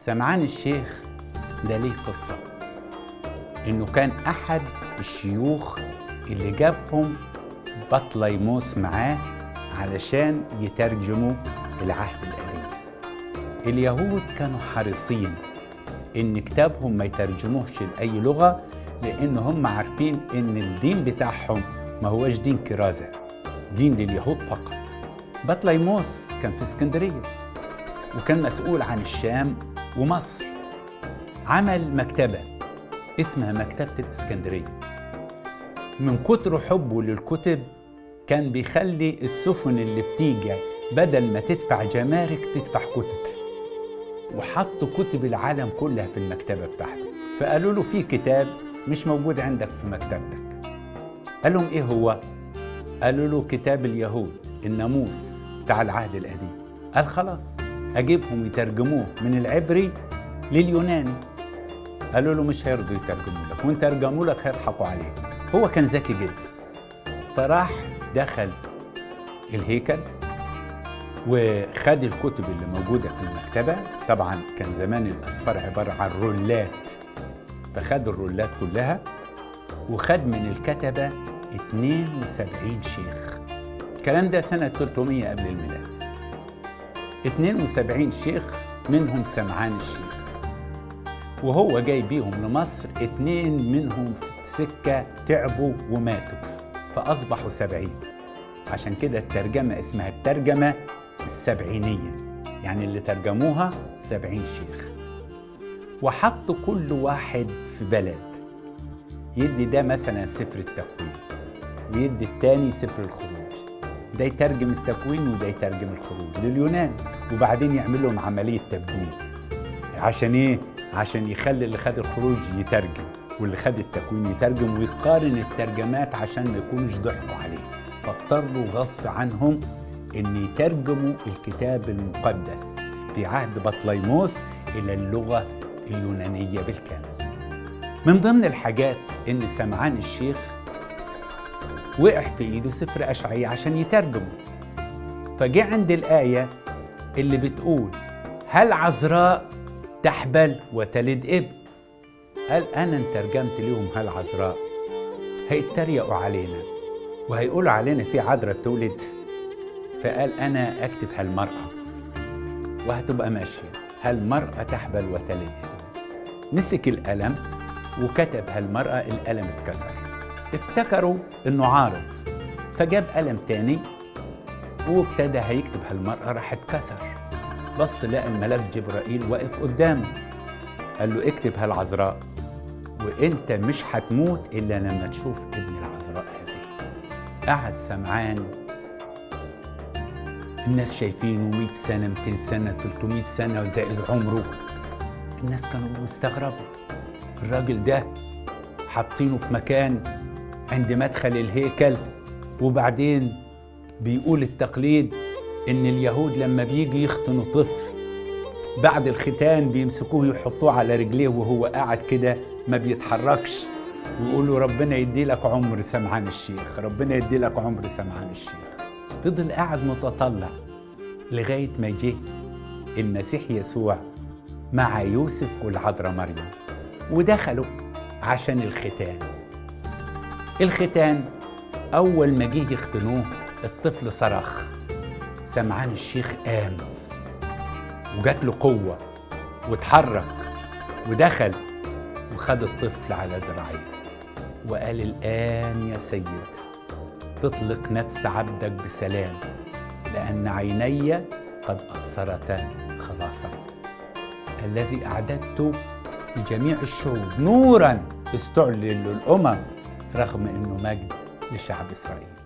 سمعان الشيخ ده ليه قصة إنه كان أحد الشيوخ اللي جابهم بطليموس معاه علشان يترجموا العهد القديم اليهود كانوا حريصين إن كتابهم ما يترجموهش لأي لغة لأن هم عارفين إن الدين بتاعهم ما هوش دين كرازة دين لليهود فقط بطليموس كان في اسكندرية وكان مسؤول عن الشام ومصر عمل مكتبة اسمها مكتبة الإسكندرية من كتر حبه للكتب كان بيخلي السفن اللي بتيجي بدل ما تدفع جمارك تدفع كتب وحط كتب العالم كلها في المكتبة بتاعته فقالوا له في كتاب مش موجود عندك في مكتبتك قال لهم ايه هو قالوا له كتاب اليهود الناموس بتاع العهد القديم قال خلاص اجيبهم يترجموه من العبري لليوناني قالوا له مش هيرضوا يترجموا لك وان ترجموا لك هيضحكوا عليك هو كان ذكي جدا فراح دخل الهيكل وخد الكتب اللي موجودة في المكتبة طبعا كان زمان الأسفار عبارة عن رولات فخد الرولات كلها وخد من الكتبة 72 شيخ الكلام ده سنة 300 قبل الميلاد 72 شيخ منهم سمعان الشيخ وهو جاي بيهم لمصر اتنين منهم في السكة تعبوا وماتوا فأصبحوا سبعين عشان كده الترجمة اسمها الترجمة السبعينية يعني اللي ترجموها سبعين شيخ وحطوا كل واحد في بلد يدي ده مثلا سفر التكوين ويدي التاني سفر الخروج ده يترجم التكوين وده يترجم الخروج لليونان وبعدين يعمل لهم عملية تبديل عشان ايه؟ عشان يخلي اللي خد الخروج يترجم واللي خد التكوين يترجم ويقارن الترجمات عشان ما يكونوش ضحكوا عليه فاضطروا غصب عنهم ان يترجموا الكتاب المقدس في عهد بطليموس الى اللغه اليونانيه بالكامل من ضمن الحاجات ان سمعان الشيخ وقع في ايده سفر اشعياء عشان يترجمه فجه عند الايه اللي بتقول هل عذراء تحبل وتلد ابن قال انا ترجمت لهم هل عذراء هيتريقوا علينا وهيقولوا علينا في عذراء بتولد فقال انا اكتب هالمراه وهتبقى ماشيه هالمراه تحبل وتلد ابن مسك القلم وكتب هالمراه القلم اتكسر افتكروا انه عارض فجاب قلم تاني وابتدى هيكتب هالمراه راح اتكسر بص لقى الملاك جبرائيل واقف قدامه قال له اكتب هالعذراء وانت مش هتموت الا لما تشوف ابن العذراء هذه قعد سمعان الناس شايفينه 100 سنة 200 سنة 300 سنة وزائد عمره الناس كانوا مستغربوا الراجل ده حاطينه في مكان عند مدخل الهيكل وبعدين بيقول التقليد ان اليهود لما بيجي يختنوا طفل بعد الختان بيمسكوه يحطوه على رجليه وهو قاعد كده ما بيتحركش ويقولوا ربنا يدي لك عمر سمعان الشيخ ربنا يدي لك عمر سمعان الشيخ فضل قاعد متطلع لغاية ما جه المسيح يسوع مع يوسف والعذراء مريم ودخلوا عشان الختان الختان أول ما جه يختنوه الطفل صرخ سمعان الشيخ قام وجات له قوة واتحرك ودخل وخد الطفل على ذراعيه وقال الآن يا سيد تطلق نفس عبدك بسلام لأن عيني قد أبصرتا خلاصك الذي أعددته لجميع الشعوب نورا استعلن للأمم رغم أنه مجد لشعب إسرائيل